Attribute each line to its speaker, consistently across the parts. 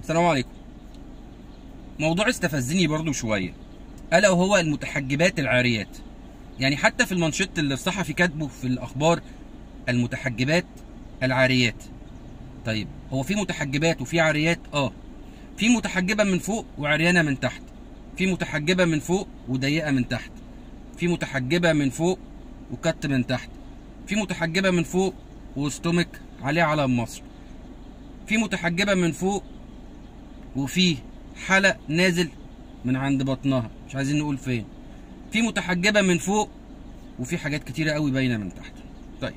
Speaker 1: السلام عليكم موضوع استفزني برضو شويه الا وهو المتحجبات العاريات يعني حتى في المانشيت اللي الصحفي كاتبه في الاخبار المتحجبات العاريات طيب هو في متحجبات وفي عاريات اه في متحجبه من فوق وعريانه من تحت في متحجبه من فوق وضيقه من تحت في متحجبه من فوق وكت من تحت في متحجبه من فوق وستومك عليه علم مصر في متحجبه من فوق وفي حلق نازل من عند بطنها مش عايزين نقول فين في متحجبه من فوق وفي حاجات كتيره قوي باينه من تحت طيب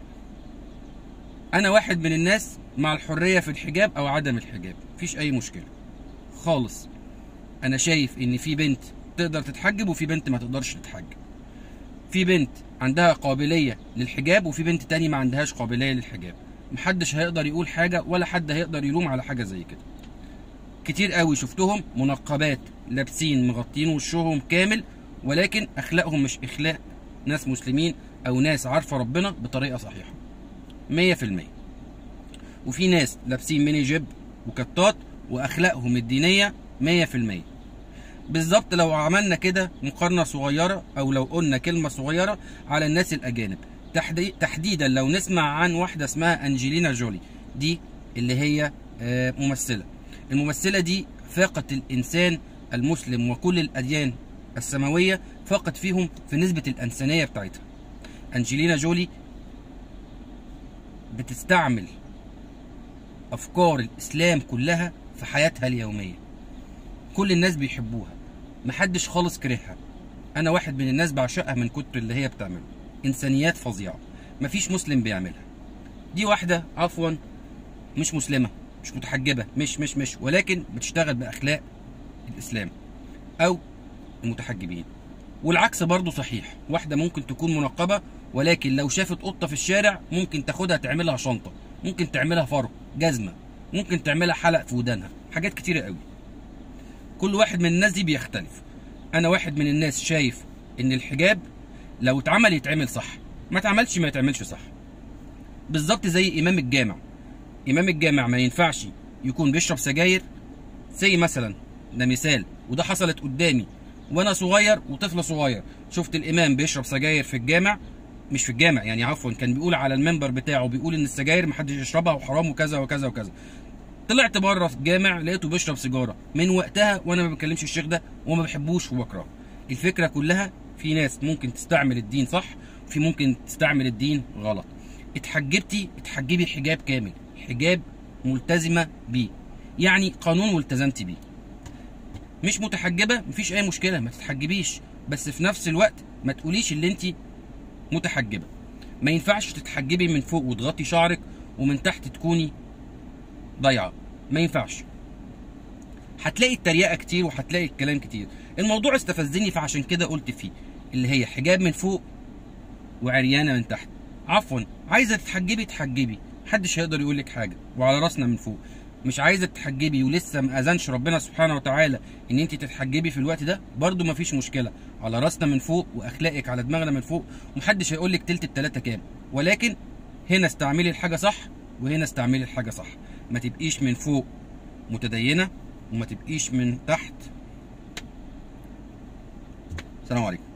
Speaker 1: انا واحد من الناس مع الحريه في الحجاب او عدم الحجاب مفيش اي مشكله خالص انا شايف ان في بنت تقدر تتحجب وفي بنت ما تقدرش تتحجب في بنت عندها قابليه للحجاب وفي بنت تاني ما عندهاش قابليه للحجاب محدش هيقدر يقول حاجه ولا حد هيقدر يلوم على حاجه زي كده كتير قوي شفتهم منقبات لابسين مغطين وشهم كامل ولكن اخلاقهم مش اخلاق ناس مسلمين او ناس عارفه ربنا بطريقه صحيحه 100% وفي ناس لابسين ميني جيب وكتات واخلاقهم الدينيه 100% بالظبط لو عملنا كده مقارنه صغيره او لو قلنا كلمه صغيره على الناس الاجانب تحدي تحديدا لو نسمع عن واحده اسمها انجلينا جولي دي اللي هي آه، ممثله الممثله دي فاقت الانسان المسلم وكل الاديان السماويه فاقت فيهم في نسبه الانسانيه بتاعتها انجلينا جولي بتستعمل افكار الاسلام كلها في حياتها اليوميه كل الناس بيحبوها محدش خالص كرهها انا واحد من الناس بعشقها من كتر اللي هي بتعمله انسانيات فظيعه مفيش مسلم بيعملها دي واحده عفوا مش مسلمه مش متحجبه مش مش مش ولكن بتشتغل باخلاق الاسلام او المتحجبين والعكس برضه صحيح واحده ممكن تكون منقبه ولكن لو شافت قطه في الشارع ممكن تاخدها تعملها شنطه ممكن تعملها فرق جزمه ممكن تعملها حلق في ودانها حاجات كتيره قوي كل واحد من الناس دي بيختلف انا واحد من الناس شايف ان الحجاب لو اتعمل يتعمل صح ما اتعملش ما يتعملش صح بالظبط زي امام الجامع امام الجامع ما ينفعش يكون بيشرب سجاير زي مثلا ده مثال وده حصلت قدامي وانا صغير وطفل صغير شفت الامام بيشرب سجاير في الجامع مش في الجامع يعني عفوا كان بيقول على المنبر بتاعه بيقول ان السجاير محدش يشربها وحرام وكذا وكذا وكذا طلعت بره في الجامع لقيته بيشرب سيجاره من وقتها وانا ما بكلمش الشيخ ده وما بحبوش وبكرهه الفكره كلها في ناس ممكن تستعمل الدين صح وفي ممكن تستعمل الدين غلط اتحجبتي اتحجبي حجاب كامل حجاب ملتزمه بيه يعني قانون والتزمتي بيه مش متحجبه مفيش اي مشكله ما تتحجبيش بس في نفس الوقت ما تقوليش اللي انت متحجبه ما ينفعش تتحجبي من فوق وتغطي شعرك ومن تحت تكوني ضايعه ما ينفعش هتلاقي التريقه كتير وهتلاقي الكلام كتير الموضوع استفزني فعشان كده قلت فيه اللي هي حجاب من فوق وعريانه من تحت عفوا عايزه تتحجبي تحجبي محدش هيقدر يقول لك حاجه وعلى راسنا من فوق مش عايزه تتحجبي ولسه ما اذنش ربنا سبحانه وتعالى ان انت تتحجبي في الوقت ده برضو مفيش مشكله على راسنا من فوق واخلاقك على دماغنا من فوق ومحدش هيقول لك تلت التلاته كام ولكن هنا استعملي الحاجه صح وهنا استعملي الحاجه صح ما تبقيش من فوق متدينه وما تبقيش من تحت السلام عليكم